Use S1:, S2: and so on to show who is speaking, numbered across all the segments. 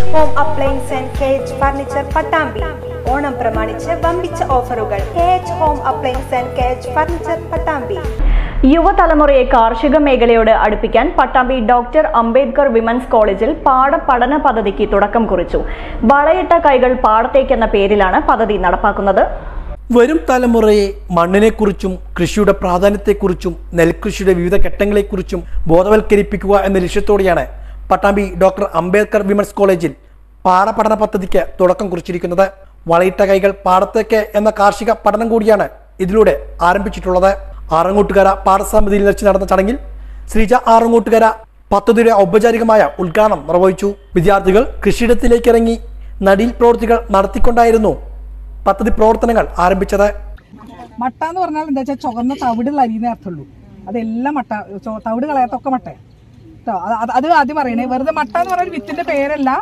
S1: home appliances and K H furniture Pattambi Onam പ്രമാണിച്ച് വമ്പിച്ച ഓഫറുകൾ K H home appliances and K H furniture Pattambi
S2: യുവതലമുറയെ കാർഷിക മേഖലയോട് അടുപ്പിക്കാൻ പട്ടാമ്പി ഡോക്ടർ അംബേദ്കർ വിമൻസ് കോളേജിൽ പാട പഠന പദ്ധതിക്ക് തുടക്കം കുറിച്ചു വളയിട്ട കൈകൾ പാടത്തേക്കെന്ന പേരിലാണ് പദ്ധതി നടപ്പാക്കുന്നത്
S3: വരും തലമുറയെ മണ്ണിനെക്കുറിച്ചും കൃഷിയുടെ പ്രാധാന്യത്തെക്കുറിച്ചും നെൽകൃഷിയുടെ വിവിധ ഘട്ടങ്ങളെക്കുറിച്ചും ബോധവൽക്കരിപ്പിക്കുക എന്ന ലക്ഷ്യത്തോടെയാണ് പട്ടാമ്പി ഡോക്ടർ അംബേദ്കർ വിമൻസ് കോളേജിൽ പാടപഠന പദ്ധതിക്ക് തുടക്കം കുറിച്ചിരിക്കുന്നത് വളയിട്ട കൈകൾ പാടത്തേക്ക് എന്ന കാർഷിക പഠനം കൂടിയാണ് ഇതിലൂടെ ആരംഭിച്ചിട്ടുള്ളത് ആറങ്ങോട്ടുകര പാഠസമിതിയിൽ വെച്ച് നടന്ന ചടങ്ങിൽ ശ്രീജ ആറങ്ങോട്ടുകര പദ്ധതിയുടെ ഔപചാരികമായ ഉദ്ഘാടനം നിർവഹിച്ചു വിദ്യാർത്ഥികൾ കൃഷിയിടത്തിലേക്ക് ഇറങ്ങി നടീൽ പ്രവൃത്തികൾ നടത്തിക്കൊണ്ടായിരുന്നു പദ്ധതി പ്രവർത്തനങ്ങൾ ആരംഭിച്ചത്
S4: മട്ട എന്ന് പറഞ്ഞാൽ എന്താ വെച്ചാൽ ചുവന്ന തവിടുള്ള അരിന്നേ അർത്ഥമുള്ളൂ അതെല്ലാം മട്ട ചൊ- തവിട് കളയാത്തൊക്കെ മട്ട കേട്ടോ അത് അത് അത് ആദ്യം പറയണേ വെറുതെ മട്ട എന്ന് പറയുന്ന വിത്തിന്റെ പേരല്ല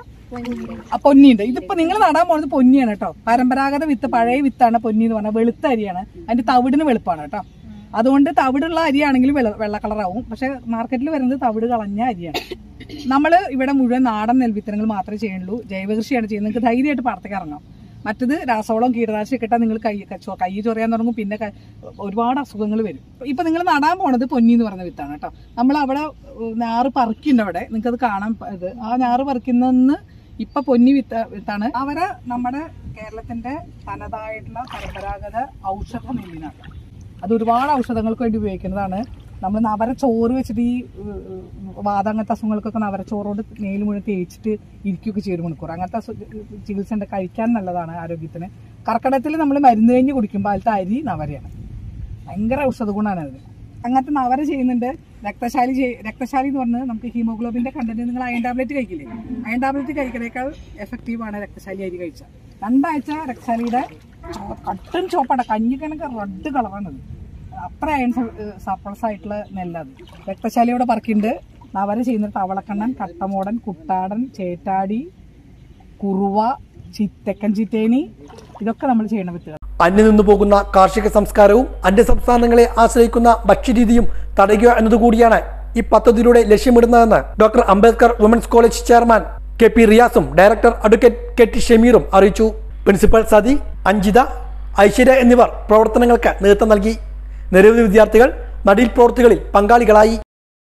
S4: ആ പൊന്നിയുണ്ട് ഇതിപ്പോ നിങ്ങൾ നടാൻ പോകുന്നത് പൊന്നിയാണ് കേട്ടോ പരമ്പരാഗത വിത്ത് പഴയ വിത്താണ് പൊന്നി എന്ന് പറഞ്ഞാൽ വെളുത്ത അരിയാണ് അതിന്റെ തവിടിന് വെളുപ്പാണ് കേട്ടോ അതുകൊണ്ട് തവിടുള്ള അരിയാണെങ്കിലും വെള്ള വെള്ള കളറാവും പക്ഷെ മാർക്കറ്റിൽ വരുന്നത് തവിട് കളഞ്ഞ അരിയാണ് നമ്മൾ ഇവിടെ മുഴുവൻ നാടൻ നെൽവിത്തനങ്ങൾ മാത്രമേ ചെയ്യുള്ളൂ ജൈവകൃഷിയാണ് ചെയ്യുന്നത് നിങ്ങൾക്ക് ധൈര്യമായിട്ട് പാടത്തേക്ക് ഇറങ്ങാം മറ്റത് രാസവളം കീടനാശിനി കിട്ടാൻ നിങ്ങൾ കൈ ചൊ- കൈ ചൊറിയാൻ തുടങ്ങും പിന്നെ ക- ഒരുപാട് അസുഖങ്ങൾ വരും ഇപ്പൊ നിങ്ങൾ നടാൻ പോണത് പൊന്നി എന്ന് പറഞ്ഞ വിത്താണ് കേട്ടോ നമ്മൾ അവിടെ ഉം, ഞാറ് പറിക്കുന്നുണ്ട് അവിടെ നിങ്ങൾക്ക് അത് കാണാൻ പ- ഇത് ആ ഞാറ് പറിക്കുന്ന ഇപ്പൊ പൊന്നി വിത്ത വിത്താണ് അവരെ നമ്മുടെ കേരളത്തിന്റെ തനതായിട്ടുള്ള പരമ്പരാഗത ഔഷധ നെല്ലിനാണ് അത് ഒരുപാട് ഔഷധങ്ങൾക്ക് വേണ്ടി ഉപയോഗിക്കുന്നതാണ് നമ്മൾ നവര ചോറ് വെച്ചിട്ട് ഈ ഉം, ഉം, വാദം അങ്ങനത്തെ അസുഖങ്ങൾക്കൊക്കെ നവര ചോറോട് നെയിൽ മുഴുവൻ തേച്ചിട്ട് ഇരിക്കുകയൊക്കെ ചെയ്യും ഒരു മണിക്കൂർ അങ്ങനത്തെ അസു- ചികിത്സ ഉണ്ട് കഴിക്കാൻ നല്ലതാണ് ആരോഗ്യത്തിന് കർക്കിടകത്തിൽ നമ്മൾ മരുന്ന് കഴിഞ്ഞ് കുടിക്കുമ്പോൾ അതിലത്തെ അരി നവരയാണ് ഭയങ്കര ഔഷധ ഗുണമാണ് അതിന് അങ്ങനത്തെ നവര ചെയ്യുന്നുണ്ട് രക്തശാലി ചെയ്- രക്തശാലി എന്ന് പറഞ്ഞത് നമുക്ക് ഹീമോഗ്ലോബിന്റെ കണ്ടന്റ് നിങ്ങൾ അയൺ ടാബ്ലറ്റ് കഴിക്കില്ലേ അയൺ ടാബ്ലറ്റ് കഴിക്കുന്നേക്കാൾ എഫക്റ്റീവ് ആണ് രക്തശാലി അരി കഴിച്ചാൽ രണ്ടാഴ്ച രക്തശാലിയുടെ ചോ- കട്ടും ചോപ്പാണ് കഞ്ഞിക്കണക്ക് റെഡ് കളറാണത് അത്ര അയൺ സർപ്ലസ് ആയിട്ടുള്ള നെല്ലത് രക്തശാലിയോടെ പറക്കുന്നുണ്ട് നവര ചെയ്യുന്ന തവളക്കണ്ണൻ കട്ടമോടൻ കുട്ടാടൻ ചേറ്റാടി കുറുവ ചിത്തക്കൻ ചിറ്റേനി ഇതൊക്കെ നമ്മൾ ചെയ്യണ വിത്തുകൾ
S3: അന്യം നിന്നു പോകുന്ന കാർഷിക സംസ്കാരവും അന്യ സംസ്ഥാനങ്ങളെ ആശ്രയിക്കുന്ന ഭക്ഷ്യരീതിയും തടയുക എന്നതുകൂടിയാണ് ഈ പദ്ധതിയിലൂടെ ലക്ഷ്യമിടുന്നതെന്ന് doctor Ambedkar women's college chairman K P റിയാസും ഡയറക്ടർ അഡ്വക്കേറ്റ് കെ ടി ഷമീറും അറിയിച്ചു പ്രിൻസിപ്പൽ സതി അഞ്ജിത ഐശ്വര്യ എന്നിവർ പ്രവർത്തനങ്ങൾക്ക് നേതൃത്വം നൽകി നിരവധി വിദ്യാർത്ഥികൾ നടീൽ പ്രവൃത്തികളിൽ പങ്കാളികളായി